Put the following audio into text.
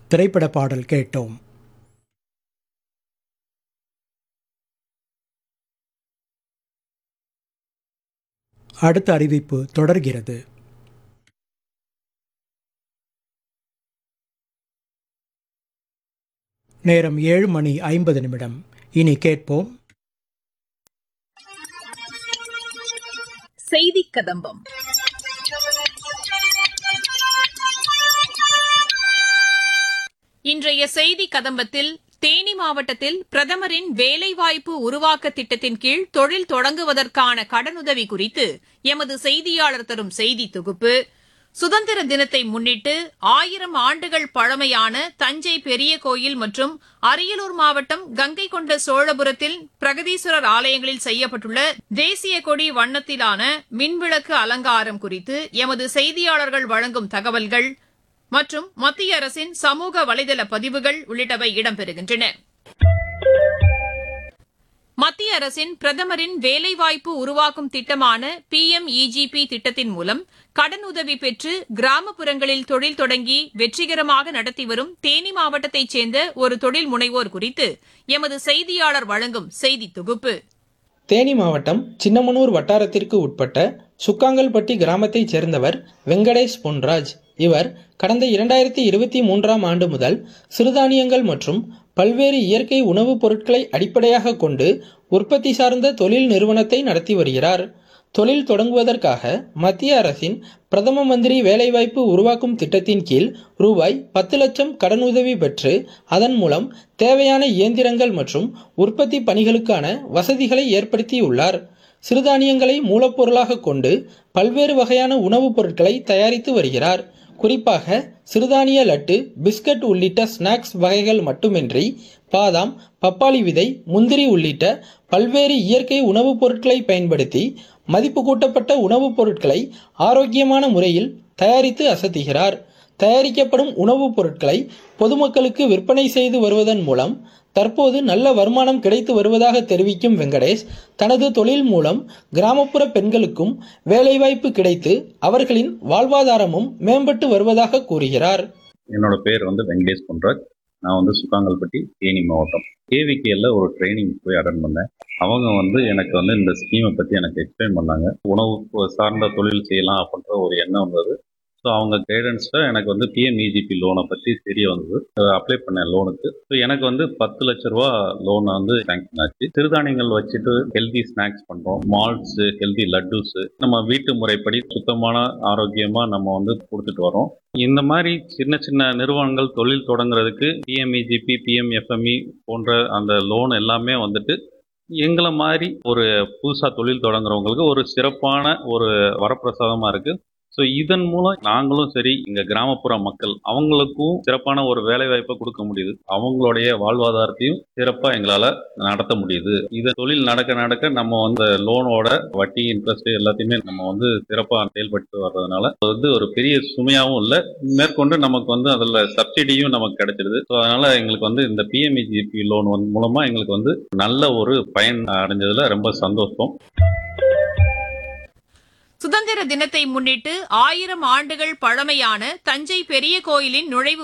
திரைப்பட பாடல் கேட்டோம் அடுத்த அறிவிப்பு தொடர்கிறது நேரம் ஏழு மணி ஐம்பது நிமிடம் இனி கேட்போம் செய்தி கதம்பம் இன்றைய செய்தி கதம்பத்தில் தேனி மாவட்டத்தில் பிரதமரின் வேலைவாய்ப்பு உருவாக்க திட்டத்தின் கீழ் தொழில் தொடங்குவதற்கான கடனுதவி குறித்து எமது செய்தியாளர் தரும் செய்தி தொகுப்பு சுதந்திர தினத்தை முன்னிட்டு ஆயிரம் ஆண்டுகள் பழமையான தஞ்சை பெரிய கோயில் மற்றும் அரியலூர் மாவட்டம் கங்கை கொண்ட சோழபுரத்தில் பிரகதீஸ்வரர் ஆலயங்களில் செய்யப்பட்டுள்ள தேசிய கொடி வண்ணத்திலான மின்விளக்கு அலங்காரம் குறித்து எமது செய்தியாளர்கள் வழங்கும் தகவல்கள் மற்றும் மத்திய அரசின் சமூக வலைதள பதிவுகள் உள்ளிட்டவை இடம்பெறுகின்றன மத்திய அரசின் பிரதமரின் வேலைவாய்ப்பு உருவாக்கும் திட்டமான பி எம் இஜிபி திட்டத்தின் மூலம் கடனுதவி பெற்று கிராமப்புறங்களில் தொழில் தொடங்கி வெற்றிகரமாக நடத்தி வரும் தேனி மாவட்டத்தைச் சேர்ந்த ஒரு தொழில் முனைவோர் குறித்து எமது செய்தியாளர் வழங்கும் செய்தி தொகுப்பு தேனி மாவட்டம் சின்னமனூர் வட்டாரத்திற்கு உட்பட்ட சுக்காங்கல்பட்டி கிராமத்தைச் சேர்ந்தவர் வெங்கடேஷ் பொன்ராஜ் இவர் கடந்த இரண்டாயிரத்தி இருபத்தி மூன்றாம் ஆண்டு முதல் சிறுதானியங்கள் மற்றும் பல்வேறு இயற்கை உணவுப் பொருட்களை அடிப்படையாக கொண்டு உற்பத்தி சார்ந்த தொழில் நிறுவனத்தை நடத்தி வருகிறார் தொழில் தொடங்குவதற்காக மத்திய அரசின் பிரதம மந்திரி வேலைவாய்ப்பு உருவாக்கும் திட்டத்தின் கீழ் ரூபாய் பத்து லட்சம் கடனுதவி பெற்று அதன் மூலம் தேவையான இயந்திரங்கள் மற்றும் உற்பத்தி பணிகளுக்கான வசதிகளை ஏற்படுத்தியுள்ளார் சிறுதானியங்களை மூலப்பொருளாக கொண்டு பல்வேறு வகையான உணவுப் பொருட்களை தயாரித்து வருகிறார் குறிப்பாக சிறுதானிய லட்டு பிஸ்கட் உள்ளிட்ட ஸ்நாக்ஸ் வகைகள் மட்டுமின்றி பாதாம் பப்பாளி விதை முந்திரி உள்ளிட்ட பல்வேறு இயற்கை உணவுப் பொருட்களை பயன்படுத்தி மதிப்பு கூட்டப்பட்ட உணவுப் பொருட்களை ஆரோக்கியமான முறையில் தயாரித்து அசத்துகிறார் தயாரிக்கப்படும் உணவுப் பொருட்களை பொதுமக்களுக்கு விற்பனை செய்து வருவதன் மூலம் தற்போது நல்ல வருமானம் கிடைத்து வருவதாக தெரிவிக்கும் வெங்கடேஷ் தனது தொழில் மூலம் கிராமப்புற பெண்களுக்கும் வேலைவாய்ப்பு கிடைத்து அவர்களின் வாழ்வாதாரமும் மேம்பட்டு வருவதாக கூறுகிறார் என்னோட பேர் வந்து வெங்கடேஷ் பொன்ராஜ் நான் வந்து சுக்காங்கல்பட்டி தேனி மாவட்டம் கேவிகேல ஒரு ட்ரைனிங் போய் அட்டன் பண்ணேன் அவங்க வந்து எனக்கு வந்து இந்த ஸ்கீமை பற்றி எனக்கு எக்ஸ்பிளைன் பண்ணாங்க உணவு சார்ந்த தொழில் செய்யலாம் அப்படின்ற ஒரு எண்ணம் வந்தது ஸோ அவங்க கைடன்ஸில் எனக்கு வந்து பிஎம்இஜிபி லோனை பற்றி தெரிய வந்தது அப்ளை பண்ணேன் லோனுக்கு ஸோ எனக்கு வந்து பத்து லட்ச ரூபா லோன் வந்து சேங்ஷன் ஆச்சு சிறுதானியங்கள் வச்சுட்டு ஹெல்தி ஸ்நாக்ஸ் பண்ணுறோம் மால்ட்ஸு ஹெல்தி லட்டுஸு நம்ம வீட்டு முறைப்படி சுத்தமான ஆரோக்கியமாக நம்ம வந்து கொடுத்துட்டு வரோம் இந்த மாதிரி சின்ன சின்ன நிறுவனங்கள் தொழில் தொடங்குறதுக்கு பிஎம்இஜிபி பிஎம்எஃப்எம்இ போன்ற அந்த லோன் எல்லாமே வந்துட்டு எங்களை மாதிரி ஒரு புதுசாக தொழில் தொடங்குறவங்களுக்கு ஒரு சிறப்பான ஒரு வரப்பிரசாதமாக இருக்குது ஸோ இதன் மூலம் நாங்களும் சரி இங்க கிராமப்புற மக்கள் அவங்களுக்கும் சிறப்பான ஒரு வேலை வாய்ப்பை கொடுக்க முடியுது அவங்களுடைய வாழ்வாதாரத்தையும் சிறப்பாக எங்களால் நடத்த முடியுது இது தொழில் நடக்க நடக்க நம்ம வந்து லோனோட வட்டி இன்ட்ரெஸ்ட் எல்லாத்தையுமே நம்ம வந்து சிறப்பாக செயல்பட்டு வர்றதுனால அது வந்து ஒரு பெரிய சுமையாகவும் இல்லை மேற்கொண்டு நமக்கு வந்து அதில் சப்சிடியும் நமக்கு கிடைச்சிடுது ஸோ அதனால எங்களுக்கு வந்து இந்த பிஎம்இஜிபி லோன் வந்து மூலமா எங்களுக்கு வந்து நல்ல ஒரு பயன் அடைஞ்சதுல ரொம்ப சந்தோஷம் சுதந்திர தினத்தை முன்னிட்டு ஆயிரம் ஆண்டுகள் பழமையான தஞ்சை பெரிய கோயிலின் நுழைவு